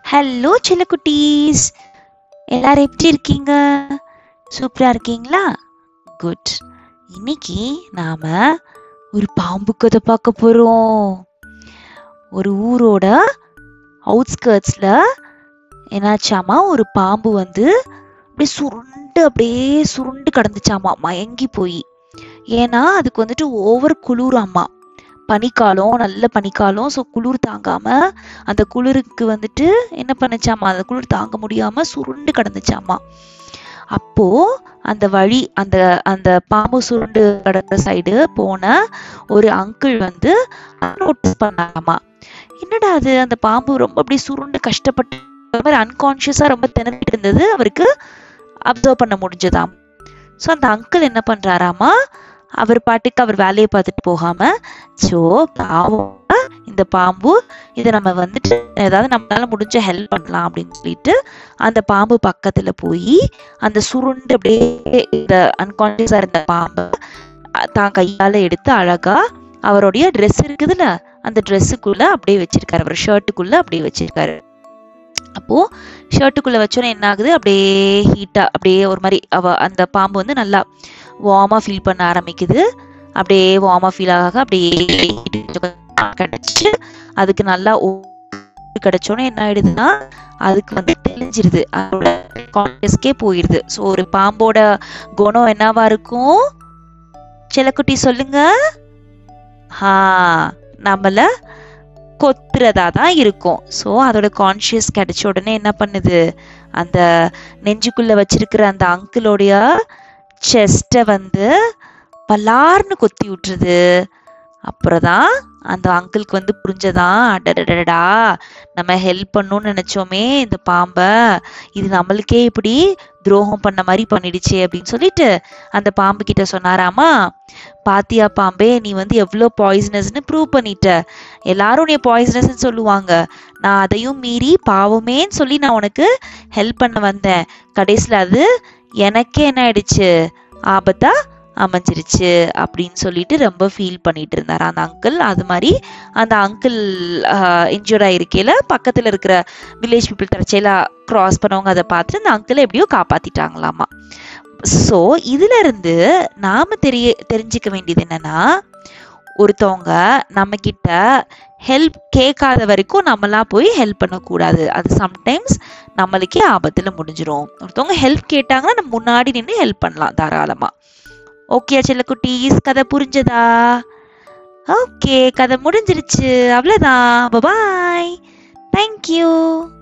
hello செல்லக்குட்டீஸ் எல்லாரும் எப்படி இருக்கீங்க சூப்பரா இருக்கீங்களா குட் இன்னைக்கு நாம ஒரு பாம்பு கதை பார்க்க போறோம் ஒரு ஊரோட அவுட்ஸ்கர்ட்ஸ்ல என்னாச்சாமா ஒரு பாம்பு வந்து அப்படியே சுருண்டு அப்படியே சுருண்டு கிடந்துச்சாமா மயங்கி போய் ஏன்னா அதுக்கு வந்துட்டு ஓவர் குளிராமா பனிக்காலம் நல்ல பனிக்காலம் ஸோ குளிர் தாங்காம அந்த குளிருக்கு வந்துட்டு என்ன பண்ணுச்சாமா அந்த குளிர் தாங்க முடியாம சுருண்டு கிடந்துச்சாமா அப்போ அந்த வழி அந்த அந்த பாம்பு சுருண்டு கிடந்த சைடு போன ஒரு அங்கிள் வந்து நோட்டீஸ் பண்ணாமா என்னடா அது அந்த பாம்பு ரொம்ப அப்படி சுருண்டு கஷ்டப்பட்டு ஒரு மாதிரி அன்கான்ஷியஸா ரொம்ப திணறிட்டு இருந்தது அவருக்கு அப்சர்வ் பண்ண முடிஞ்சதாம் ஸோ அந்த அங்கிள் என்ன பண்றாராமா அவர் பாட்டுக்கு அவர் வேலையை பார்த்துட்டு போகாம சோ பாவம் இந்த பாம்பு இதை நம்ம வந்துட்டு ஏதாவது நம்மளால முடிஞ்ச ஹெல்ப் பண்ணலாம் அப்படின்னு சொல்லிட்டு அந்த பாம்பு பக்கத்துல போய் அந்த சுருண்டு அப்படியே இந்த அன்கான்சியஸா இருந்த பாம்பை அஹ், தான் கையால எடுத்து அழகா அவருடைய ட்ரெஸ் இருக்குதுல்ல அந்த ட்ரெஸ்ஸுக்குள்ள அப்படியே வச்சிருக்காரு அவர் ஷர்ட்டுக்குள்ள அப்படியே வச்சிருக்காரு அப்போ ஷர்ட்டுக்குள்ள வச்சோன்னே என்ன ஆகுது அப்படியே ஹீட்டா அப்படியே ஒரு மாதிரி அவ அந்த பாம்பு வந்து நல்லா வார்மா ஃபீல் பண்ண ஆரம்பிக்குது அப்படியே வார்மா ஃபீல் ஆக அப்படியே heat கிடைச்சு அதுக்கு நல்லா ஓ- கிடைச்சோன்னே என்ன ஆயிடுதுன்னா அதுக்கு வந்து தெளிஞ்சிருது அதோட கான்சியஸ்கே போயிடுது ஸோ ஒரு பாம்போட குணம் என்னவா இருக்கும் செல்லக்குட்டி சொல்லுங்க ஆ நம்மள கொத்துறதா தான் இருக்கும் ஸோ அதோட கான்ஷியஸ் கிடைச்ச உடனே என்ன பண்ணுது அந்த நெஞ்சுக்குள்ள வச்சிருக்கிற அந்த அங்கிளோடைய செஸ்ட்டை வந்து பலார்னு கொத்தி விட்டுருது அப்புறம் தான் அந்த அங்கிளுக்கு வந்து புரிஞ்சதான் அடடடடா நம்ம ஹெல்ப் பண்ணணும்னு நினைச்சோமே இந்த பாம்பை இது நம்மளுக்கே இப்படி துரோகம் பண்ண மாதிரி பண்ணிடுச்சே அப்படின்னு சொல்லிட்டு அந்த பாம்பு கிட்ட சொன்னாராமா பாத்தியா பாம்பே நீ வந்து எவ்வளோ பாய்சனஸ்னு ப்ரூவ் பண்ணிட்ட எல்லாரும் நீ பாய்சனஸ்ன்னு சொல்லுவாங்க நான் அதையும் மீறி பாவமேன்னு சொல்லி நான் உனக்கு ஹெல்ப் பண்ண வந்தேன் கடைசியில் அது எனக்கே என்ன ஆயிடுச்சு ஆபத்தா அமைஞ்சிருச்சு அப்படின்னு சொல்லிட்டு ரொம்ப ஃபீல் பண்ணிட்டு இருந்தார் அந்த அங்கிள் அது மாதிரி அந்த அங்கிள் இன்ஜூர்ட் ஆயிருக்கையில பக்கத்துல இருக்கிற வில்லேஜ் பீப்புள் தற்செயலா கிராஸ் பண்ணவங்க அதை பார்த்துட்டு அந்த அங்கிளை எப்படியோ காப்பாத்திட்டாங்களாமா ஸோ இதுல இருந்து நாம தெரிய தெரிஞ்சுக்க வேண்டியது என்னன்னா ஒருத்தவங்க நம்ம கிட்ட ஹெல்ப் கேட்காத வரைக்கும் நம்மலாம் போய் ஹெல்ப் பண்ணக்கூடாது அது சம்டைம்ஸ் நம்மளுக்கே ஆபத்துல முடிஞ்சிரும் ஒருத்தவங்க ஹெல்ப் கேட்டாங்கன்னா நம்ம முன்னாடி நின்று ஹெல்ப் பண்ணலாம் தாராளமா ஓகே செல்லக்குட்டீஸ் கதை புரிஞ்சதா ஓகே கதை முடிஞ்சிருச்சு அவ்வளோதான் பாய் தேங்க்யூ